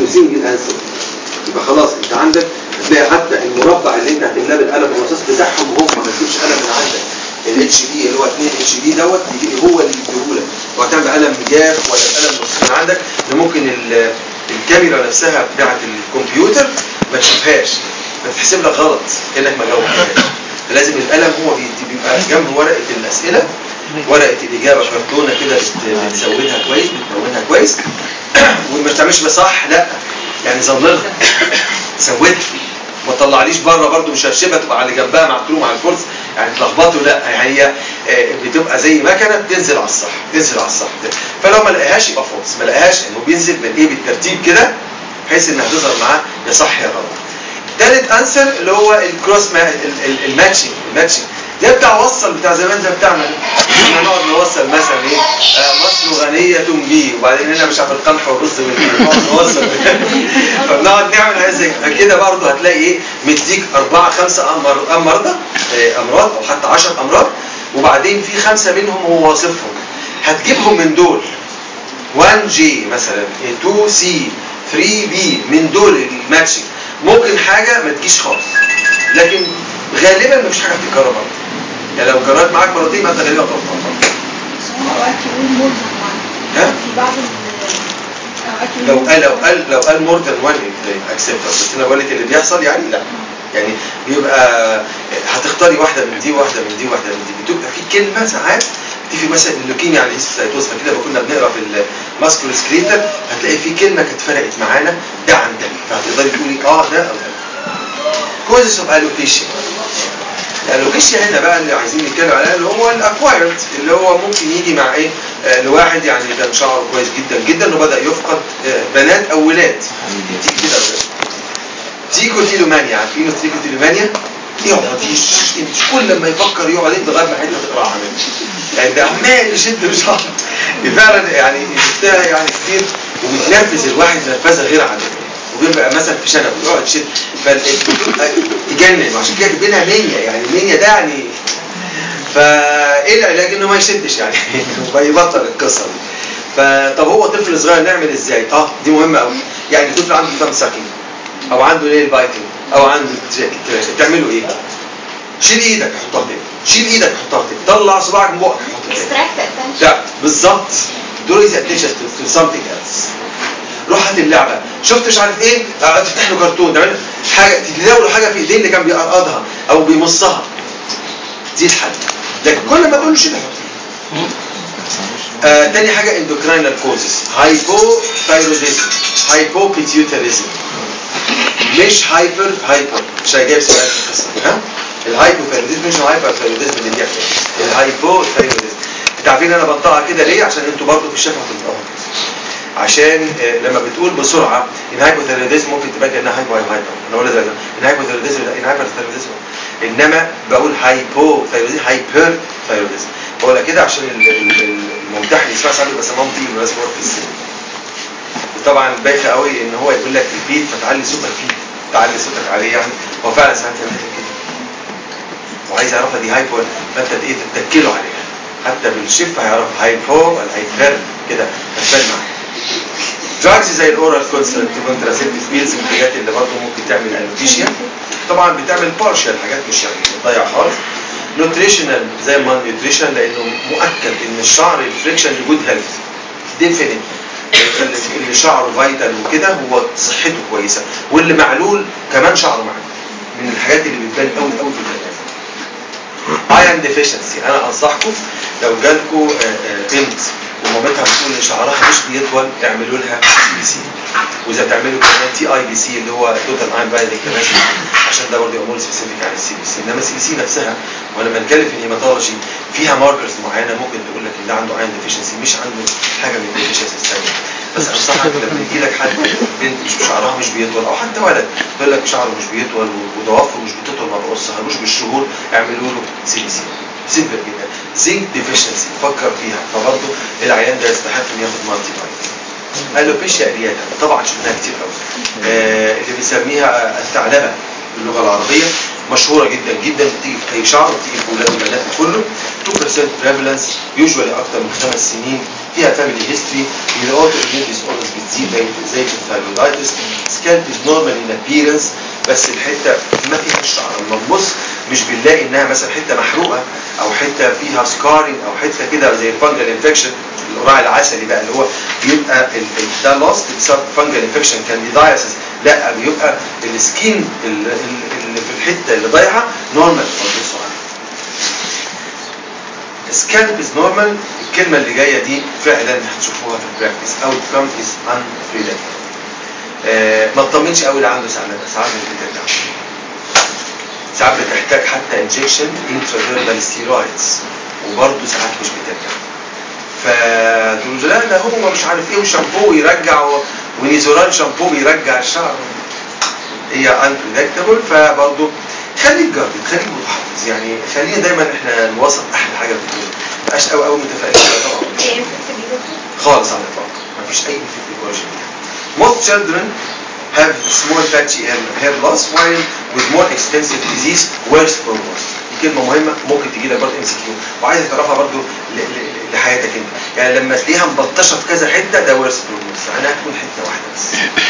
اسمه سنجل انسر يبقى خلاص انت عندك هتلاقي حتى المربع اللي انت هتملاه بالقلم الرصاص بتاعهم هم ما تجيبش قلم من عندك الاتش بي اللي هو 2 اتش بي دوت يجي هو اللي يديهولك وهتعمل قلم جاف ولا القلم رصاص من عندك اللي ممكن ال- الكاميرا نفسها بتاعت الكمبيوتر ما تشوفهاش فتحسب لك غلط كانك ما جاوبتهاش فلازم القلم هو بيدي- بيبقى جنب ورقه الاسئله ورقه الاجابه كرتونه كده بت- بتسودها كويس بتلونها كويس وما تعملش بصح لا يعني ظللها سودها ما تطلعليش بره برضو مشرشبه تبقى على اللي جنبها معكروم على الفرص يعني تلخبطه لا هي آه، بتبقى زي مكنه بتنزل على الصح تنزل على الصح فلو ما لقاهاش يبقى فولس ما لقاهاش انه بينزل من ايه بالترتيب كده بحيث انها تظهر معاه يا صح يا غلط ثالث انسر اللي هو الكروس ما ال- ال- الماتشنج الماتشنج ده بتاع وصل بتاع زمان ده بتاعنا احنا نقعد نوصل مثلا ايه آه، مصر غنية بي وبعدين هنا مش عارف القمح والرز والبي نقعد نوصل فبنقعد نعمل حاجه زي كده برضه هتلاقي ايه مديك اربعه خمسه أمر امراض آه، امراض او حتى 10 امراض وبعدين في خمسه منهم هو واصفهم هتجيبهم من دول 1 جي مثلا 2 سي 3 بي من دول الماتشنج ممكن حاجه ما تجيش خالص لكن غالبا مفيش حاجه بتتكرر برضه يعني لو جربت معاك مرتين يبقى انت غالبا غلطان هو اوقات يقول ملزم ها؟ في بعض ال- اوقات يقول لو ملزم. قال لو قال لو قال مور ذان وان اكسبت بس انا بقول لك اللي بيحصل يعني لا يعني بيبقى هتختاري واحده من دي واحده من دي واحده من دي بتبقى في كلمه ساعات تيجي مثلا اللوكيميا على الهيستوسايتوز فكده لما كنا بنقرا في الماسكول سكريتر هتلاقي في كلمه كانت فرقت معانا ده عن ده فهتقدري تقولي اه ده او ده كوزس اوف الوكيشن الالوكيشن هنا بقى اللي عايزين نتكلم عليها اللي هو الاكوايرد اللي هو ممكن يجي مع ايه آه، لواحد يعني كان شعره كويس جدا جدا وبدا يفقد آه، بنات او ولاد تيجي كده أولاد. تيكوتيلومانيا عارفين التيكوتيلومانيا يقعد يشتم كل ما يفكر يقعد يدي لغايه ما حته تقرعها منه يعني ده عمال يشد مش عارف فعلا يعني شفتها يعني كتير وبتنرفز الواحد نرفزه غير عاديه وبيبقى مثلا في شنب ويقعد يشد فبتبقى تجنن وعشان كده بينها نيه يعني النيه ده يعني فايه العلاج انه ما يشدش يعني ويبطل القصه دي فطب هو طفل صغير نعمل ازاي؟ اه دي مهمه قوي يعني طفل عنده ثumb ساكينج او عنده نيل بايتنج او عنده تراك تعملوا ايه؟ شيل ايدك حطها تاني شيل ايدك حطها تاني طلع صباعك من بقك حطه تاني extract attention لا بالظبط دول از اتنشن تو something else روح هات اللعبه شفت مش عارف ايه آه، تفتح له كرتون تعمل حاجه تديله له حاجه في ايديه اللي كان بيقرقضها او بيمصها دي الحل لكن كل ما تقول له شيل حط آه تاني حاجه اندوكراينال كوزز هايبوثايروديزم هايبوبيتيوتاريزم مش هايبر هايبر مش جايب سؤال في القصه دي، ها الهايبوثايروديزم مش الهايبرثايروديزم اللي بيحصل الهايبوثايروديزم انتوا عارفين انا بنطقها كده ليه عشان انتوا برضو في الشفا هتنطقوها كده. عشان آه، لما بتقول بسرعه ان هايبوثايروديزم ممكن تبان انها هايبو هايبو هايبر انا بقول لك ان هايبوثايروديزم لا ان هايبرثايروديزم انما بقول هايبوثايروديزم هايبر ثايروديزم بقولها كده عشان ال- ال- ال- الممتحن يسمع ساعات بيبقى سماهم تقيل وناس في السن وطبعا بايخه قوي ان هو يقول لك البيت فتعلي صوتك فيه تعلي صوتك عليه يعني هو فعلا ساعات يعمل كده وعايز يعرفها دي هايبو فانت ايه تتكله عليها حتى بالشفه هيعرف هايبو ولا هايبر كده هتبان معاه دراجز زي الاورال كونسنت كونتراسيبتيف بيلز من الحاجات اللي برضه ممكن تعمل الوفيشيا طبعا بتعمل بارشال حاجات مش يعني بتضيع خالص نوتريشنال زي ما نيوتريشن لانه مؤكد ان الشعر الفريكشن لجود هيلث ديفينيت اللي شعره فايتال وكده هو صحته كويسه واللي معلول كمان شعره معلول من الحاجات اللي بتبان قوي قوي في البنات ايرون ديفيشنسي انا انصحكم لو جالكم بنت ومامتها بتقول ان شعرها مش بيطول اعملوا لها سي بي سي واذا تعملوا كمان تي اي بي سي اللي هو توتال ايرون بايندنج عشان ده برضه امور سبيسيفيك عن السي بي سي انما السي بي سي نفسها ولما نتكلم في الهيماتولوجي فيها ماركرز معينه ممكن تقول لك ان ده عنده ايرون ديفيشنسي مش عنده حاجه من الديفيشنسي الثانيه بس انصحك لما يجي لك حد بنت مش شعرها مش بيطول او حتى ولد تقول لك شعره مش بيطول وضوافره مش بتطول ما بقصهالوش بالشهور اعملوا له سي بي سي سيمبل جدا زنك ديفيشنسي فكر فيها فبرضه العيان ده يستحق انه ياخد مالتي فيتامين الوبيشيا ارياتا طبعا شفناها كتير قوي آه اللي بنسميها الثعلبه باللغه العربيه مشهوره جدا جدا بتيجي في اي شعر بتيجي في اولاد البنات كله 2% prevalence يوجوالي اكتر من خمس سنين فيها فاميلي هيستوري من الاوتو اميون ديس اوردرز بتزيد زي زي في الثايرويدايتس سكالب از نورمال ان ابييرنس بس الحته ما فيهاش شعر لما نبص مش بنلاقي انها مثلا حته محروقه او حته فيها سكارينج او حته كده زي الفانجل انفكشن القراع العسلي بقى اللي هو بيبقى ال- ال- ده لوست بسبب فانجل انفكشن كانديدايسس لا بيبقى السكين ال- ال- اللي في الحته اللي ضايعه نورمال سكالب از نورمال الكلمه اللي جايه دي فعلا هتشوفوها في البراكتس اوت كم از ان ما تطمنش قوي اللي عنده ساعات ساعات مش بترجع ساعات بتحتاج حتى انجكشن انتراديرمال ستيرويدز وبرضه ساعات مش بترجع فتقول له لا ده هو مش عارف ايه وشامبو يرجع و- ونيزوران شامبو بيرجع الشعر هي انبريدكتبل فبرضه خليك جارد خليك متحفظ يعني خلينا دايما احنا نوصل احلى حاجه بتقول مبقاش قوي قوي متفائلين طبعا ايه ممكن يدخل خالص على الاطلاق مفيش اي effect equation most children have small patchy hair, hair loss while with more extensive disease worse prognosis دي كلمه مهمه ممكن تجي لك برضه ام سي كيو وعايز تعرفها برضه ل- ل- لحياتك انت يعني لما تلاقيها مبطشه في كذا حته ده worse prognosis انا هتكون حته واحده بس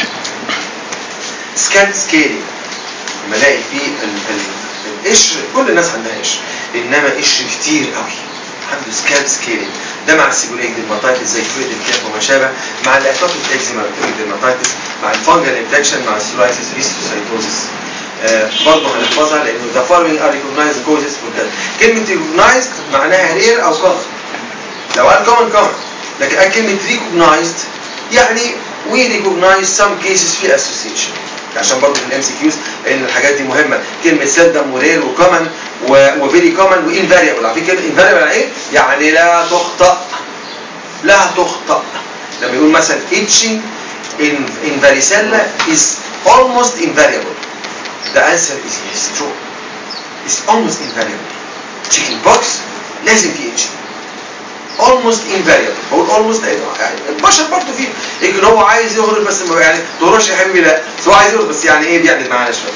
سكان سكيلي لما الاقي فيه ال- ال- القشر كل الناس عندها قشر انما قشر كتير قوي عنده سكاب سكيلينج ده مع السيبوليك ديرماتايتس زي فلويد الكاف وما شابه مع الاتوبيك اكزيما ديرماتايتس مع الفانجل انفكشن مع السورايتس هيستوسايتوزس آه برضه هنحفظها لانه the following are recognized causes for that كلمه recognized معناها rare او common لو قال common common لكن قال كلمه recognized يعني we recognize some cases في association عشان برضه في الام سي كيوز لان الحاجات دي مهمه كلمه سيلدم ورير وكومن وفيري كومن وانفاريبل على فكره انفاريبل يعني ايه؟ يعني لا تخطأ لا تخطأ لما يقول مثلا itching in in varicella is almost invariable the answer is yes true it's almost invariable chicken pox لازم في itching almost invariable بقول almost لأنه يعني البشر برضه فيه يمكن هو عايز يهرب بس ما يعني تهربش يا حبيبي لا بس هو عايز يهرب بس يعني ايه بيعدل معانا شويه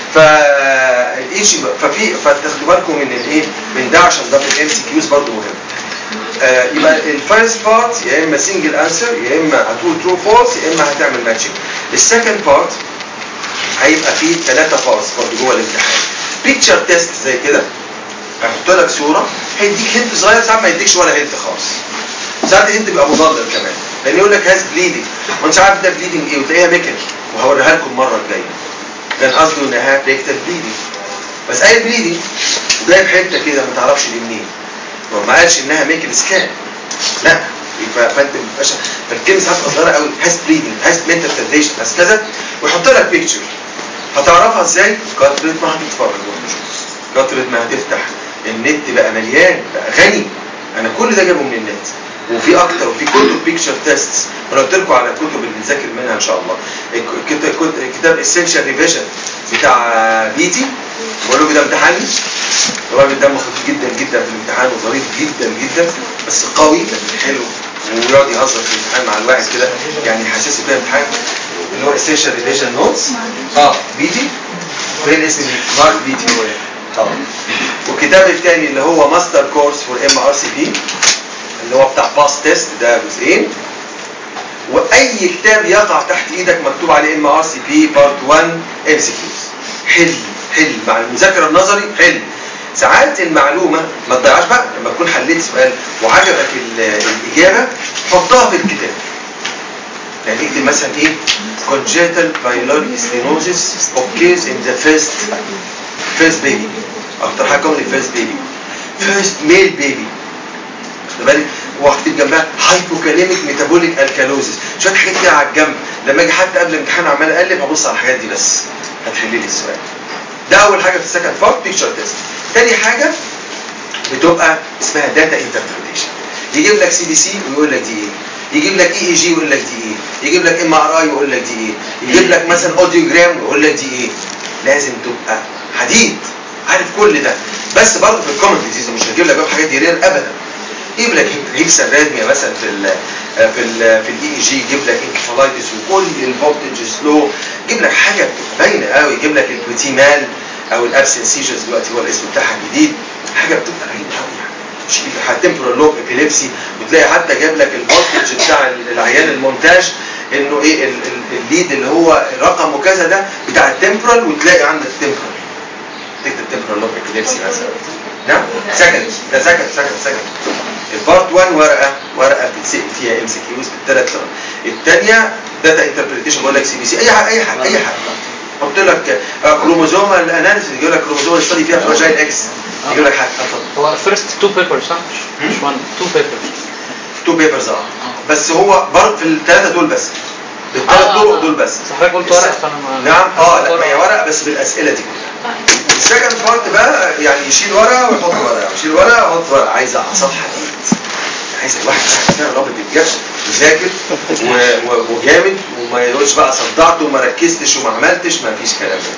فالايش ففي فتاخدوا بالكم من الايه من ده عشان ده في الام سي كيوز برضه مهم آه يبقى الفيرست بارت يا اما سنجل انسر يا اما هتقول ترو فولس يا اما هتعمل ماتشنج السكند بارت هيبقى فيه ثلاثه بارتس برضه جوه الامتحان بيكتشر تيست زي كده هيحط لك صوره هيديك هنت صغير ساعات ما يديكش ولا هنت خالص ساعات الهنت بيبقى مضلل كمان لان يقول لك هاز بليدنج وانت عارف ده بليدنج ايه وتلاقيها ميكل وهوريها لكم المره الجايه كان قصده انها ريكتال بليدنج بس اي بليدنج وجايب حته كده ما تعرفش دي منين هو ما قالش انها ميكل سكان لا يبقى فانت ما بتبقاش فالكلمه ساعات بتبقى صغيره قوي هاز بليدنج هاز منتال ترديشن هاز كذا ويحط لك بيكتشر هتعرفها ازاي؟ كترة ما هتتفرج كترة ما هتفتح النت بقى مليان بقى غني انا كل ده جايبه من النت وفي اكتر وفي كتب بيكتشر تيستس انا قلت لكم على الكتب اللي بنذاكر منها ان شاء الله الك- الكت- كتاب اسينشال ريفيجن بتاع بيتي بقول لكم ده امتحاني الراجل دمه خفيف جدا جدا في الامتحان وظريف جدا جدا بس قوي لكن حلو ويقعد يهزر في الامتحان مع الواحد كده يعني يحسسه كده امتحان اللي هو اسينشال ريفيجن نوتس اه بيتي فين اسم مارك بيتي هو اه والكتاب الثاني اللي هو ماستر كورس فور ام ار سي بي اللي هو بتاع باس تيست ده جزئين واي كتاب يقع تحت ايدك مكتوب عليه ام ار سي بي بارت 1 ام سي كيوز حل حل مع المذاكره النظري حل ساعات المعلومه ما تضيعش بقى لما تكون حليت سؤال وعجبك ال- الاجابه حطها في الكتاب يعني اكتب مثلا ايه congenital pyloric stenosis occurs in the first first baby اكتر حاجه كومن الفيرست بيبي فيرست ميل بيبي واخد بالك واكتب جنبها هايبوكاليميك ميتابوليك الكالوزيس شويه حاجات كده على الجنب لما اجي حتى قبل الامتحان عمال اقلب هبص على الحاجات دي بس هتحل لي السؤال ده اول حاجه في السكند بارت بيكتشر تيست تاني حاجه بتبقى اسمها داتا انتربريتيشن يجيب لك سي بي سي ويقول لك دي ايه يجيب لك اي اي جي ويقول لك دي ايه يجيب لك ام ار اي ويقول لك دي ايه يجيب لك مثلا اوديوجرام ويقول لك دي ايه لازم تبقى حديد عارف كل ده بس برضه في الكومن ديزيز مش هجيب لك بقى حاجات دي رير ابدا يجيب لك هيكساريزميا مثلا في ال في ال في الاي اي جي يجيب لك انكفالايتس وكل الفولتج سلو يجيب لك حاجه بتبقى باينه قوي يجيب لك البروتيمال او الابسن سيجرز دلوقتي هو الاسم بتاعها الجديد حاجه بتبقى غريبه قوي يعني مش يجيب لك تمبرال لوب ابيليبسي وتلاقي حتى جايب لك الفولتج بتاع العيان المونتاج انه ايه ال- ال- الليد اللي هو رقمه كذا ده بتاع التمبرال وتلاقي عندك تمبرال تكتب تمبرال لوب ابيليبسي مثلا نعم سكند ده سكند سكند سكند البارت 1 ورقه ورقه بتتسال فيها ام سي كيوز بالثلاث لغات الثانيه داتا انتربريتيشن بقول لك سي بي سي اي حاجه اي حاجه اي حاجه قلت لك كروموزوم الاناليسيس يقول لك كروموزوم الستادي فيها فراجايل اكس يقول لك حاجه اتفضل هو فيرست تو بيبرز صح؟ مش هم؟ وان تو بيبرز تو بيبرز اه بس هو برضه في الثلاثه دول بس الثلاث آه، طرق آه. دول بس بس حضرتك قلت ورقة فأنا ما- نعم اه لا ما هي ورقه بس بالاسئله دي كلها السكند بارت بقى يعني يشيل ورقه ويحط ورقه يشيل ورقه ويحط ورقه عايز اعصاب حديد عايز الواحد فعلا رابط الجبش وذاكر و- و- وجامد وما يقولش بقى صدعت وما ركزتش وما عملتش ما فيش كلام ده.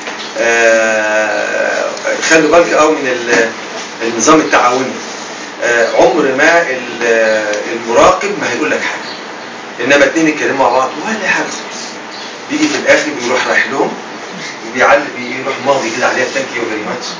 آه خلوا بالك قوي من ال- النظام التعاوني آه عمر ما ال- المراقب ما هيقول لك حاجه انما اتنين يتكلموا مع بعض ولا حاجه خالص بيجي في الاخر بيروح رايح لهم وبيعلق بيروح ماضي كده عليها ثانك يو فيري ماتش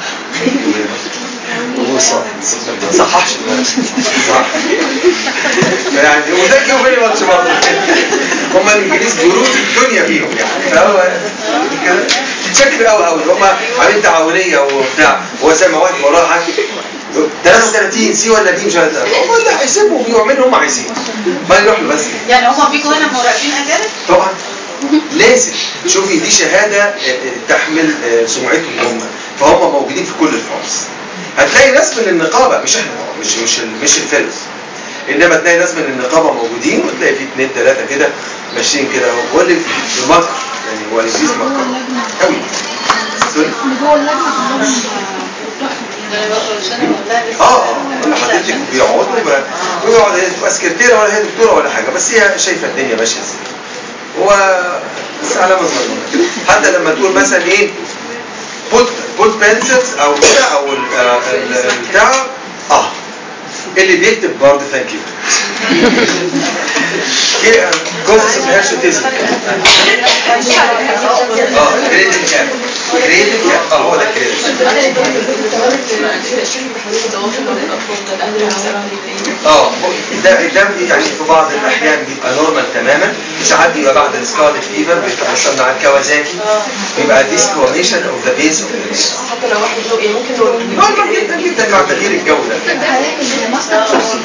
ما صححش الولد. صح يعني وثانك يو فيري ماتش برضه هم الانجليز جرود الدنيا فيهم يعني فهو كده شكل قوي قوي هم عاملين تعاونيه وبتاع هو زي ما واحد وراه حاجه 33 سي ولا بي مش عارف هم اللي هيسيبوا بيعملوا اللي هم عايزينه ما يروح له بس يعني هما بيجوا هنا مراقبين اجانب طبعا لازم شوفي دي شهادة آه، آه، تحمل آه، سمعتهم هم فهم موجودين في كل الفرص هتلاقي ناس من النقابة مش احنا طبعا، مش مش ال- مش الفيلم انما تلاقي ناس من النقابة موجودين وتلاقي في اثنين ثلاثة كده ماشيين كده هو اللي في المطر يعني هو الانجليزي مطر قوي سوري اللي جوه اللجنه كلهم اه اه حضرتك بيقعد ويبقى ويقعد هي تبقى سكرتيره ولا هي دكتوره ولا حاجه بس هي شايفه الدنيا ماشيه ازاي هو بس علامه صغيره حتى لما تقول مثلا ايه بوت بوت بنسلز او كده او ال- آه، ال- البتاع اه اللي بيكتب برضه ثانك يو كوزس اوف هيرشوتيزم اه جريدنج كام جريدنج كام اه هو ده الجريدنج اه ده ده يعني في بعض الاحيان بيبقى نورمال تماما ساعات بيبقى بعد السكارلت فيفر بيتحصل مع الكوازاكي بيبقى ديسكلونيشن اوف ذا بيز اوف حتى لو واحد له يعني ممكن لو نورمال جدا جدا مع تغيير الجو ده الماستر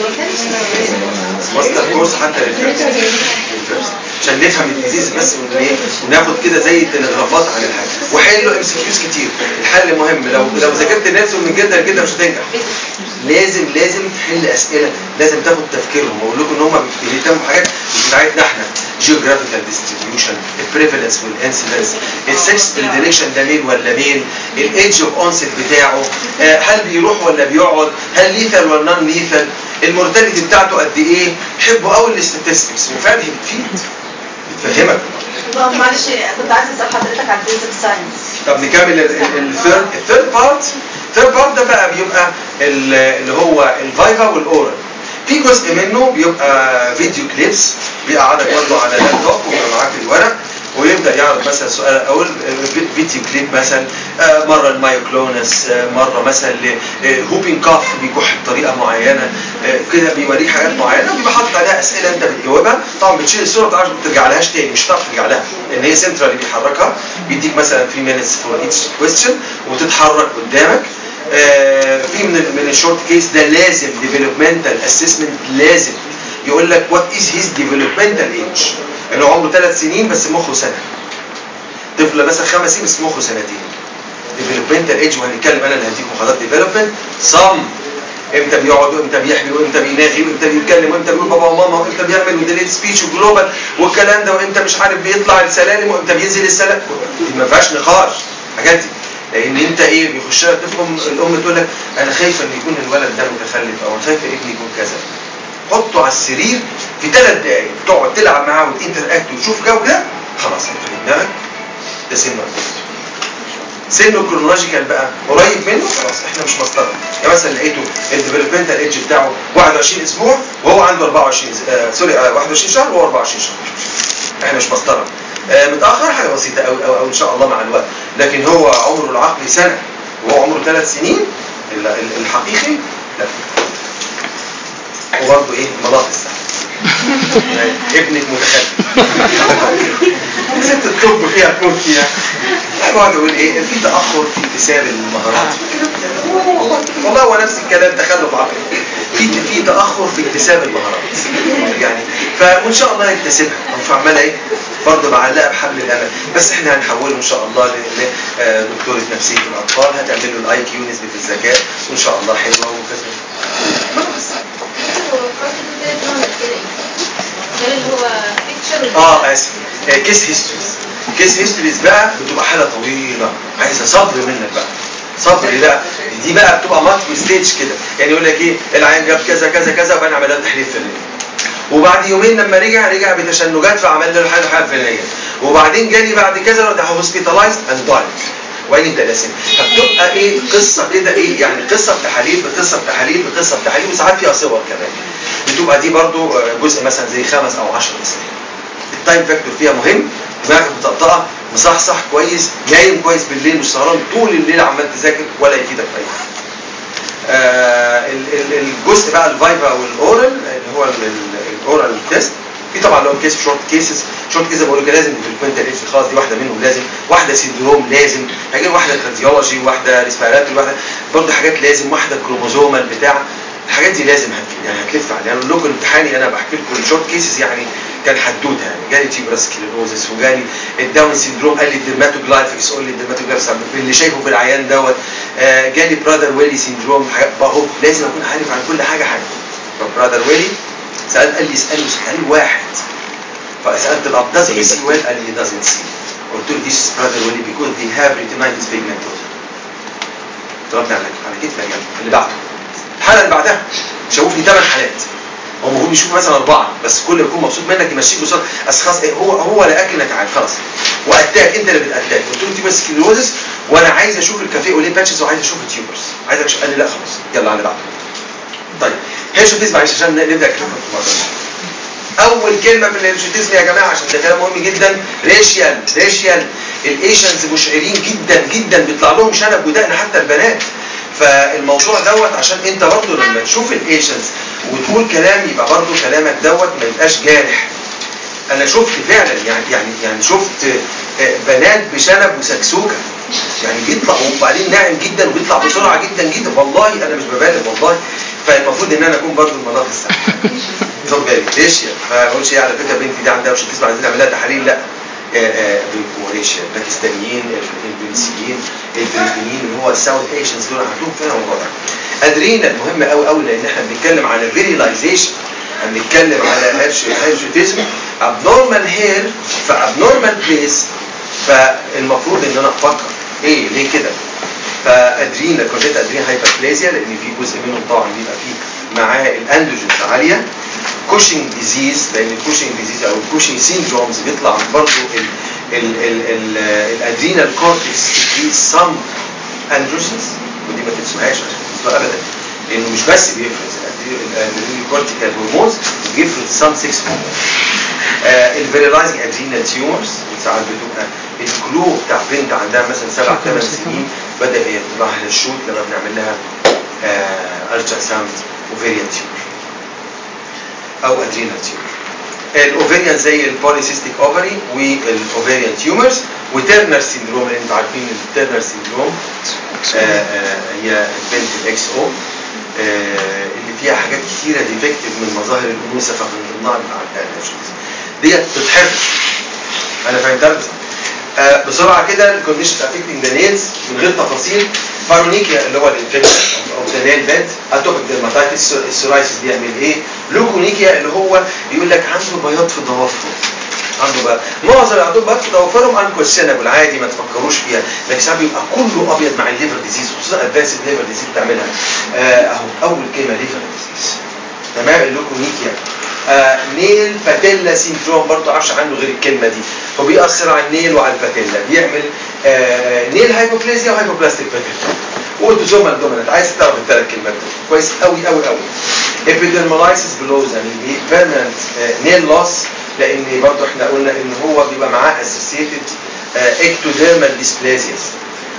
ماستر كورس حتى للفيرست للفيرست عشان نفهم الديزيز بس ون- إيه، وناخد كده زي التلغرافات عن الحاجه وحلوا ام سي كيوز كتير الحل مهم لو لو ذاكرت نفسه من جدا لجدا مش هتنجح لازم لازم تحل اسئله لازم تاخد تفكيرهم واقول لكم ان هم بيهتموا بحاجات مش بتاعتنا احنا geographical distribution البريفالنس والانسيدنس السكس بريديليشن ده مين ولا مين الايدج اوف اونست بتاعه آه، هل بيروح ولا بيقعد هل ليثال ولا نون ليثال المورتاليتي بتاعته قد ايه حبوا قوي الاستاتستكس وفعلا هي بتفيد بتفهمك معلش كنت عايز اسال حضرتك عن البيزك ساينس طب نكمل الثيرد الثيرد بارت الثيرد بارت ده بقى بيبقى ال- اللي هو الفايفا والاورال في جزء منه بيبقى فيديو كليبس بيقعدك برضه على اللابتوب ويبقى معاك الورق ويبدا يعرض مثلا سؤال اول فيديو كليب مثلا آه، مره المايوكلونس آه، مره مثلا هوبين كاف بيكح بطريقه معينه آه، كده بيوريك حاجات معينه وبيبقى حاطط عليها اسئله انت بتجاوبها طبعا بتشيل الصوره ما ترجع لهاش تاني مش هتعرف ترجع لها لان هي سنترال اللي بيحركها بيديك مثلا 3 minutes for each question وتتحرك قدامك آه، في من ال- من الشورت كيس ده لازم ديفلوبمنتال اسسمنت لازم يقول لك وات از هيز ديفلوبمنتال ايج انه عمره ثلاث سنين بس مخه سنه طفل مثلا خمس سنين بس مخه سنتين ديفلوبمنتال ايج وهنتكلم انا اللي هديكم محاضرات ديفلوبمنت صم امتى بيقعد وامتى بيحبي وامتى بيناغي وامتى بيتكلم وامتى بيقول بابا وماما وامتى بيعمل وديليت سبيتش وجلوبال والكلام ده وامتى مش عارف بيطلع السلالم وامتى بينزل السلالم دي ما فيهاش نقاش الحاجات دي لان انت ايه بيخش لك تفهم الام تقول لك انا خايفه ان يكون الولد ده متخلف او خايفه ابني يكون كذا حطه على السرير في ثلاث دقائق تقعد تلعب معاه وتنتراكت وتشوف جو ده خلاص انت في دماغك ده سن مربوط سنه كرونولوجيكال بقى قريب منه خلاص احنا مش مسطره يعني مثلا لقيته الديفلوبمنتال ايدج بتاعه 21 اسبوع وهو عنده 24 س- آه سوري آه 21 شهر وهو 24 شهر احنا مش مسطره آه متاخر حاجه بسيطه قوي او, أو ان شاء الله مع الوقت لكن هو عمره العقلي سنه وهو عمره ثلاث سنين ال- ال- الحقيقي لا وبرضه ايه مناطق السنه ابنك متخلف ست الطب فيها تموت فيها انا بقعد اقول ايه في تاخر في اكتساب المهارات والله هو نفس الكلام تخلف عقلي في في تاخر في اكتساب المهارات يعني فان شاء الله يكتسبها او عماله ايه برضه معلقه بحبل الامل بس احنا هنحوله ان شاء الله لدكتوره نفسيه الاطفال هتعمل له الاي كيو نسبه الذكاء وان شاء الله حلوه وكذا اه اسف كيس هيستوريز كيس هيستوريز بقى بتبقى حاله طويله عايزه صبر منك بقى صبر لا دي بقى بتبقى مالتي ستيج كده يعني يقول لك ايه العيان جاب كذا كذا كذا وبعدين عمل له تحليل فلاني وبعد يومين لما رجع رجع بتشنجات فعمل له حاله حاله فلانيه وبعدين جالي بعد كذا ده هوسبيتالايزد اند دايت وين انت لازم فبتبقى ايه قصه كده ايه يعني قصه بتحاليل بقصه بتحاليل بقصه بتحاليل وساعات فيها صور كمان بتبقى دي برضو جزء مثلا زي خمس او 10 اسابيع التايم فاكتور فيها مهم دماغك مطقطقه مصحصح كويس نايم كويس بالليل مش سهران طول الليل عمال تذاكر ولا يفيدك في اي حاجه آه الجزء بقى الفايفا والاورال اللي هو الاورال تيست في طبعا لو كيس شورت كيسز شورت كيسز بقول لك لازم فريكوينت اتش خلاص دي واحده منهم لازم واحده سيندروم لازم هيجي واحده كارديولوجي واحده ريسبيراتوري واحده برضه حاجات لازم واحده كروموزومال بتاع الحاجات دي لازم هت يعني هتلف عليها يعني لكم امتحاني انا بحكي لكم الشورت كيسز يعني كان حدوته يعني جالي تيبرس كليروزس وجالي الداون سيندروم قال لي الدرماتوجلايفكس قول لي الدرماتوجلايفكس اللي شايفه في العيان دوت آه جالي براذر ويلي سيندروم اهو لازم اكون عارف عن كل حاجه حاجه براذر ويلي سالت قال لي اساله سؤال واحد فسالت الاب does he see well قال لي doesn't see قلت له this is brother Willie because they have retinitis pigmentosa ضربنا على على كتفي يا جماعه اللي بعده الحلقه اللي بعدها شافوا لي ثمان حالات هو المفروض يشوف مثلا اربعه بس كل يكون مبسوط منك يمشيك بسرعه بس خلاص إيه هو هو لقاك انك عارف خلاص واتاك انت اللي بتاتاك قلت له تيبس سكليروزس وانا عايز اشوف الكافيه وليه باتشز وعايز اشوف التيوبرز عايزك قال لي لا خلاص يلا على اللي بعده طيب هيرشوتيزم معلش عشان نبدا كلام في الموضوع اول كلمه في الهيرشوتيزم يا جماعه عشان ده كلام مهم جدا ريشيال ريشيال الايشنز مشعرين جدا جدا بيطلع لهم شنب ودقن حتى البنات فالموضوع دوت عشان انت برضه لما تشوف الايشنز وتقول كلام يبقى برضه كلامك دوت ما يبقاش جارح انا شفت فعلا يعني يعني يعني شفت بنات بشنب وسكسوكه يعني بيطلع وبعدين ناعم جدا وبيطلع بسرعه جدا جدا والله انا مش ببالغ والله فالمفروض ان انا اكون برضه المناطق السهله خد بالك ليش ما اقولش ايه على فكره بنتي دي عندها مش تسمع عايزين نعمل لها تحاليل لا بالكوريشيا الباكستانيين الفلبينيين الفلبينيين اللي هو الساوث ايشنز دول عندهم فعلا الموضوع ده ادرينا مهم قوي قوي لان احنا بنتكلم عن الفيريلايزيشن هنتكلم على هيرشوتيزم ابنورمال هير فابنورمال بليس فالمفروض ان انا افكر ايه ليه كده فادرينا كونجيت ادرين هايبربليزيا لان في جزء منهم طبعا بيبقى فيه معاه الاندروجينز عاليه كوشنج ديزيز لان الكوشنج ديزيز او الكوشنج سيندرومز بيطلع برضه الادرينال كورتكس في سم اندروجينز ودي ما تنسوهاش عشان تنسوها ابدا لانه مش بس بيفرز الادرينال كورتيكال هرمونز بيفرز سم 6 هرمونز الفيريلايزنج ادرينال تيومرز ساعات بتبقى الكلو بتاع بنت عندها مثلا سبع ثمان سنين بدا يطلع لها الشوت لما بنعمل لها الترا ساوند اوفيريان تيومر او ادرينال تيومر الاوفيريان زي البوليسيستيك اوفري والاوفيريان تيومرز وتيرنر سيندروم اللي انتوا عارفين التيرنر سيندروم هي البنت الاكس او اللي فيها حاجات كثيره ديفكتيف من مظاهر الانوثه فمن ضمنها ديت بتتحفظ انا فهمتها بس آه بسرعه كده الكونديشن افكتنج ذا نيلز من غير تفاصيل بارونيكيا اللي هو الانفكشن او ذا نيل بيد اتوبيك ديرماتايتس السورايسيس بيعمل ايه لوكونيكيا اللي هو يقول لك عنده بياض في الضوافر عنده بقى معظم اللي عندهم بياض في ضوافرهم انكوشنبل عادي ما تفكروش فيها لكن ساعات بيبقى كله ابيض مع الليفر ديزيز خصوصا ادفانس الليفر ديزيز بتعملها آه اهو اول كلمه ليفر ديزيز تمام اللوكونيكيا آه نيل باتيلا سيندروم برضه عارفش عنه غير الكلمه دي هو بيأثر على النيل وعلى الباتيلا بيعمل آه نيل هايبوبليزيا وهايبوبلاستيك باتيلا اوتوزومال دومينانت عايز تعرف الثلاث كلمات دول كويس قوي قوي قوي ابيدرمالايسيس بلوز يعني بيرمننت نيل لوس لان برضه احنا قلنا ان هو بيبقى معاه اسوسيتد اكتوديرمال ديسبلازياز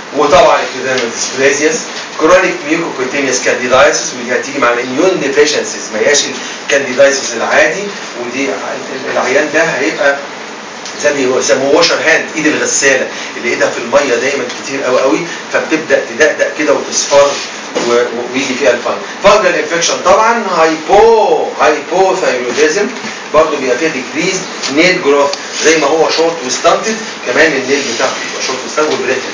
وطبعا اكتوديرمال ديسبلازياس كرونيك ميوكوكوتينيوس كانديدايسيس ودي هتيجي مع الاميون ديفيشنسيز ما هياش الكانديدايسيس العادي ودي العيان ده هيبقى زي ما بيسموه واشر هاند ايد الغساله اللي ايدها في الميه دايما كتير قوي قوي فبتبدا تدقدق كده وتصفر و- و- ويجي فيها الفنج فانجل انفكشن طبعا هايبو هايبو ثايرويدزم برضه بيبقى فيها ديكريز نيل جروث زي ما هو شورت وستانتد كمان النيل بتاعته بيبقى شورت وستانتد وبريتل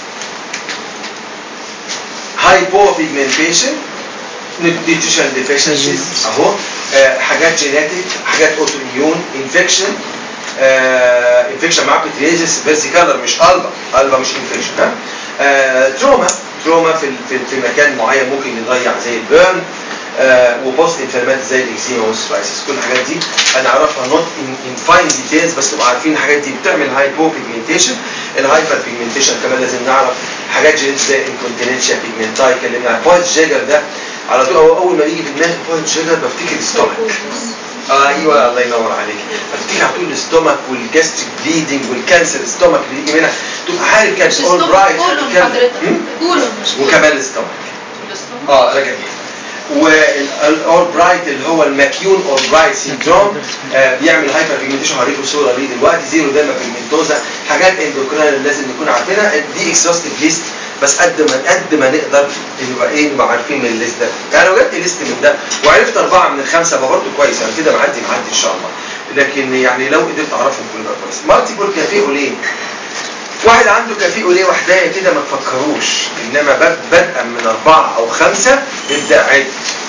هايبو بيجمنتيشن نيوتريشن ديفيشنسيز اهو آه، حاجات جينيتك حاجات اوتو اميون انفكشن انفكشن مع بتريزس فيرسيكالر مش قلبه قلبه مش انفكشن ها آه، تروما تروما في في في مكان معين ممكن يضيع زي البيرن آه، وبوست انفلامات زي الاكزيما والسلايسس كل الحاجات دي هنعرفها نوت ان فاين ديتيلز بس تبقى عارفين الحاجات دي بتعمل هايبو بيجمنتيشن الهايبر بيجمنتيشن كمان لازم نعرف حاجات جينيتك زي انكونتيننشيا بيجمنتاي كلمنا عن بوينت جيجر ده على طول أول- اول ما يجي في دماغي بوينت جيجر بفتكر الستومك ايوه الله ينور عليك فتيجي على طول الاستومك والجاستريك بليدنج والكانسر الاستومك اللي يجي منها تبقى عارف كانسر اول برايت كولون حضرتك كولون مش وكمان الاستومك اه راجع والاول برايت اللي هو الماكيون اور برايت سيندروم آه بيعمل هايبر بيجمنتيشن هوريكم صوره ليه دلوقتي زيرو دايما بيجمنتوزا حاجات اندوكراين لازم نكون عارفينها دي اكسوستيف ليست بس قد ما قد ما نقدر نبقى ايه نبقى عارفين من الليست ده يعني لو جبت ليست من ده وعرفت اربعه من الخمسه يبقى برضه كويس يعني كده معدي معدي ان شاء الله لكن يعني لو قدرت اعرفهم كل ده كويس مالتيبل كافيه ليه واحد عنده كافيه ليه وحدايه كده ما تفكروش انما بد- بدءا من اربعه او خمسه ابدا عد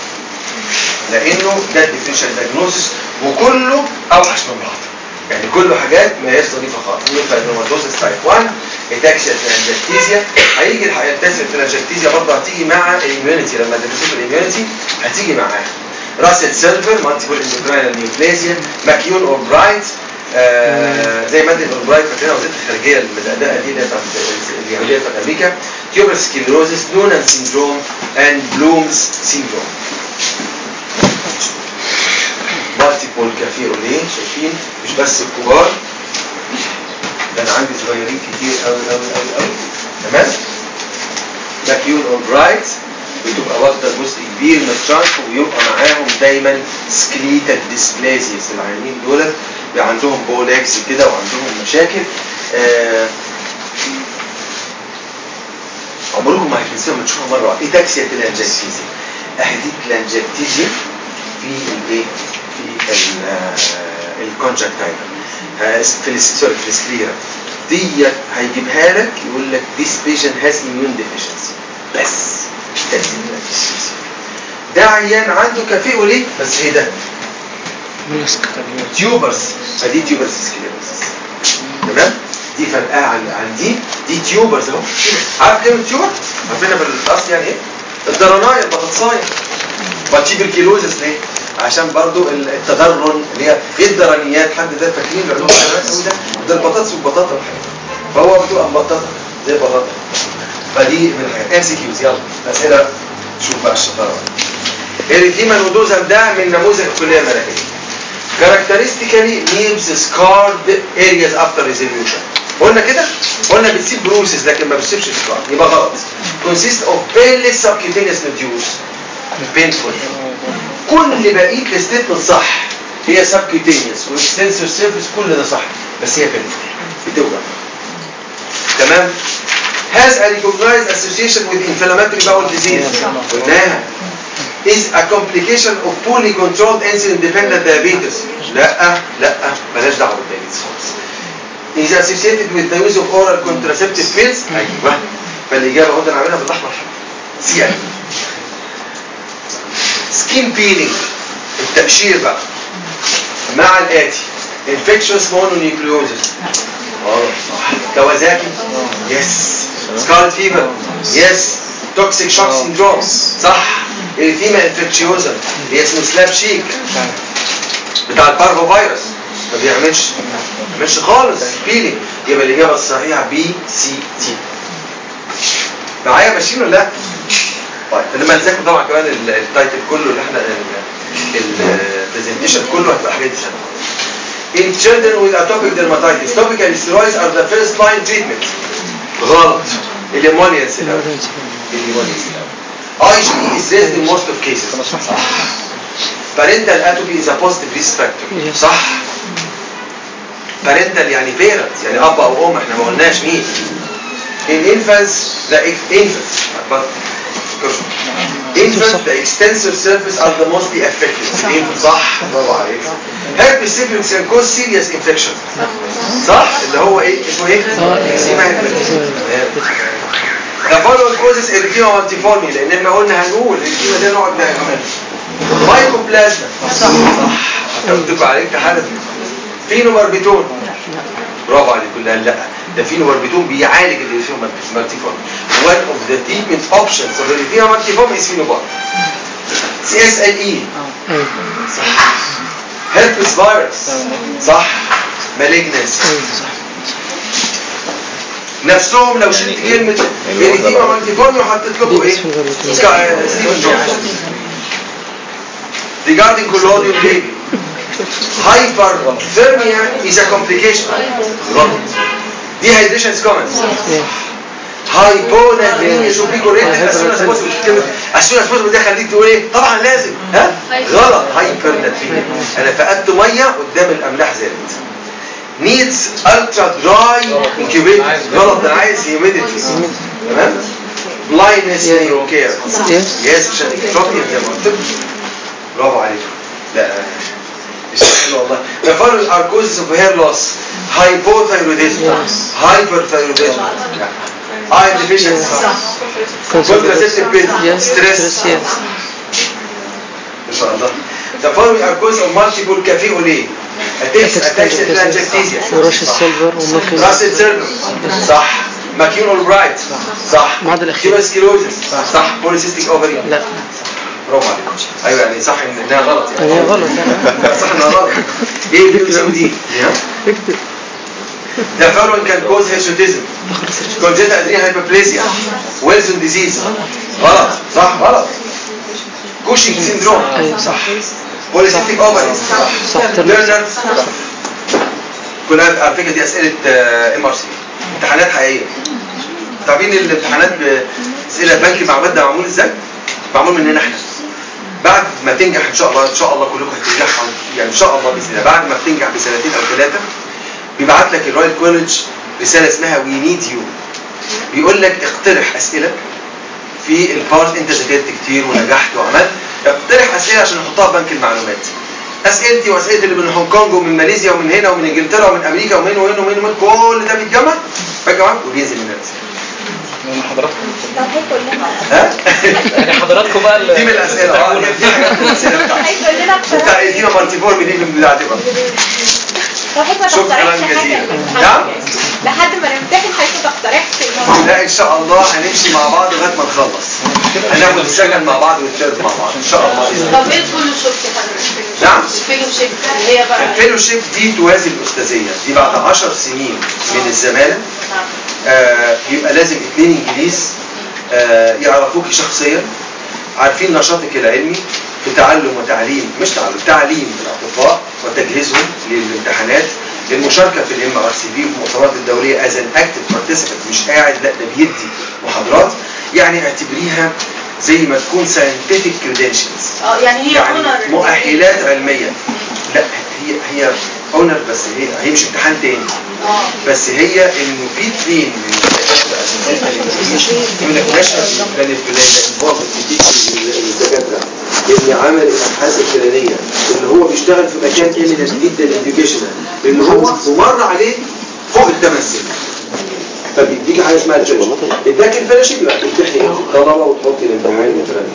لانه ده الديفرنشال دايجنوستس وكله اوحش من بعض يعني كله حاجات ما هيش ظريفه خالص ميوكاردوماتوزس تايب 1 اتاكسيا ترانجكتيزيا هيجي الاتاكسيا ترانجكتيزيا برضه هتيجي مع الاميونيتي لما تدرسوا الاميونيتي هتيجي معاها راسل سيلفر مالتيبل اندوكراينال نيوبلازيا ماكيون اوبرايت آه زي ماده الاوبرايت فاكرينها وزاره الخارجيه المدقدقه دي اللي هي بتاعت اليهوديه بتاعت امريكا تيوبر سكليروزس نونان سيندروم اند بلومز سيندروم مالتيبل كافيروليه شايفين مش بس الكبار ده انا عندي صغيرين كتير قوي قوي قوي قوي تمام ماكيون اوبرايت بتبقى واخده جزء كبير من الترانك ويبقى معاهم دايما سكليتال ديسبلازيس العيانين دول بيبقى عندهم بولاكس كده وعندهم مشاكل آه عمركم ما هتنسوها لما تشوفوها مره واحده ايتاكسيا تلانجكتيزي اهي دي تلانجكتيزي في الايه في الكونجكتايفا في الس- سوري في السكليرا ديت هيجيبها لك يقول لك this patient has immune deficiency بس that's it. ده عيان عنده كافيه ليه بس ايه ده تيوبرز فدي تيوبرز سكليروسيس تمام دي فرقها عن عن دي دي تيوبرز اهو عارف كلمه تيوبر عارفينها بالاصل يعني ايه الدرنايه البطاطسايه والتيبركيلوزس ليه عشان برضو ال- التدرن اللي هي ايه الدرنيات حد ده فاكرين العلوم الحيوانات قوي ده ده البطاطس والبطاطا والحاجات فهو بتبقى مبططه زي البطاطا فدي من الحاجات ام سي كيوز يلا اسئله شوف بقى الشطاره اريثيما نودوزم ده من نموذج الكليه الملكيه كاركترستيكالي leaves scarred areas after resolution قلنا كده قلنا بتسيب بروسس لكن ما بتسيبش سكار يبقى غلط consist of painless subcutaneous nodules painful كل بقيه الستيتمنت صح هي subcutaneous والاكستنسور سيرفيس كل ده صح بس هي painful بتوجع تمام has a recognized association with inflammatory bowel disease قلناها is a complication of poorly controlled insulin dependent diabetes لا لا مالهاش دعوه بالدايابيتس خالص is associated with the use of oral contraceptive pills ايوه فالاجابه اهو ده انا عاملها بالاحمر سي يعني سكين بيلينج التقشير بقى مع الاتي infectious mononucleosis اه صح كوازاكي يس سكارلت فيفر يس توكسيك شوك سيندروم صح اريثيما انفكشيوزا هي اسمه سلاب شيك بتاع البارفو فيروس ما بيعملش ما بيعملش خالص بيلينج يبقى الاجابه الصحيحه بي سي تي معايا ماشيين ولا لا؟ طيب لما نذاكر طبعا كمان ال- التايتل كله اللي احنا البرزنتيشن كله هتبقى حاجات دي سهله In children with atopic dermatitis, topical steroids are the first line treatment. غلط. الامونيانس الاول الامونيانس الاول اي جي اي از raised in most of cases parental atopy is a positive risk factor صح parental يعني parents يعني اب او ام احنا ما قلناش مين in infants the ex- infants but infants the extensor surface are the mostly affected infants صح برافو عليك herpes simplex can cause serious infection صح اللي هو ايه اسمه ايه eczema herpes The following causes erythema multiforme لان ما قلنا هنقول erythema ده نقعد نعمل مايكوبلازما صح هتكتب عليك تحدث فينوباربيتون برافو عليك كلها لا ده فينوباربيتون بيعالج الاريثيما مالتيفورم one of the treatment options of الاريثيما مالتيفورم is فينوبار سي اس ال اي صح هيربس فيروس صح مالجنس نفسهم لو شلت كلمة اريثيما مالتيفورم وحطيت لكم ايه؟ سكا- ستيفن جونز regarding collodion baby hyperthermia is a complication غلط dehydration is common hyponatremia should be corrected as soon as possible كلمة as soon as possible ده خليك تقول ايه طبعا لازم ها غلط hypernatremia انا فقدت ميه قدام الاملاح زادت needs ultra dry incubator غلط ده عايز humidity تمام blindness in care yes عشان ectropion زي ما قلت لك. برافو عليكم لا مش حلو والله the following are causes of hair loss hypothyroidism hyperthyroidism iron deficiency contraceptive pill stress ما شاء الله the following are causes of multiple cafe au lait attacks attacks telangiectasia وراش السيلفر وممكن راس السيرفر صح ماكيون اولبرايت صح المعدل الأخير. تيباسكيلوزس صح بوليسيستيك اوفري لا برافو عليكم ايوه يعني صح ان انها غلط يعني هي غلط صح انها غلط ايه بي سي دي اكتب The following can cause hirsutism congenital adrenal hyperplasia Wilson disease غلط صح غلط كوشنج سيندروم ايوه صح بوليسيستيك اوفري صح ليرنر كلها على فكره دي اسئله ام ار سي امتحانات حقيقيه تعرفين الامتحانات باسئله بنك المعلومات ده معمول ازاي؟ معمول مننا احنا بعد ما تنجح ان شاء الله ان شاء الله كلكم هتنجحوا يعني ان شاء الله باذن الله بعد ما بتنجح بسنتين او ثلاثه بيبعت لك الرويال كولج رساله اسمها وي نيد يو بيقول لك اقترح اسئله في البارت انت ذاكرت كتير ونجحت وعملت اقترح اسئله عشان نحطها في بنك المعلومات اسئلتي واسئله اللي من هونج كونج ومن ماليزيا ومن هنا ومن انجلترا ومن امريكا ومن ومن ومن, ومن كل ده بيتجمع بيتجمع وبينزل من الاسئله من حضراتكم طب هيقول لنا ها يعني حضراتكم بقى اللي دي من الاسئله اه دي حاجات من الاسئله بتاعتي هيقول لنا بتاع ايدينا مالتيفورم دي من بتاعتي بقى طب هيك ما شوف تقترحش كلام حاجه جزيل. في الامتحان. نعم. لحد ما نمتحن هيك ما تقترحش الموضوع. لا ان شاء الله هنمشي مع بعض لغايه ما نخلص هناخد السكن مع بعض والثالث مع بعض ان شاء الله باذن الله طب ايه الفيلوشيب يا حضرتك؟ نعم. الفيلوشيب اللي هي بقى الفيلوشيب دي توازي الاستاذيه دي بعد 10 سنين من الزماله آه يبقى لازم اثنين انجليز آه يعرفوكي شخصيا عارفين نشاطك العلمي في تعلم وتعليم مش تعلم تعليم الاطباء وتجهيزهم للامتحانات المشاركه في الام ار سي في والمؤتمرات الدوليه از ان اكتف بارتيسيبنت مش قاعد لا ده بيدي محاضرات يعني اعتبريها زي ما تكون ساينتفك كريدنشلز اه يعني هي يعني honor. مؤهلات علميه لا هي هي اونر بس هي هي مش امتحان تاني اه بس هي انه في ترين من الدكاتره اساسا يقول لك نشأة الفلان الفلاني ده انفاض الدكاتره اللي عمل الابحاث الفلانيه اللي هو بيشتغل في مكان ايميننت جدا اديوكيشنال اللي هو مر عليه فوق الثمان سنين فبيديك حاجه اسمها الجيش اداك الفيلوشيب يبقى تمتحني الطلبه وتحطي الامتحان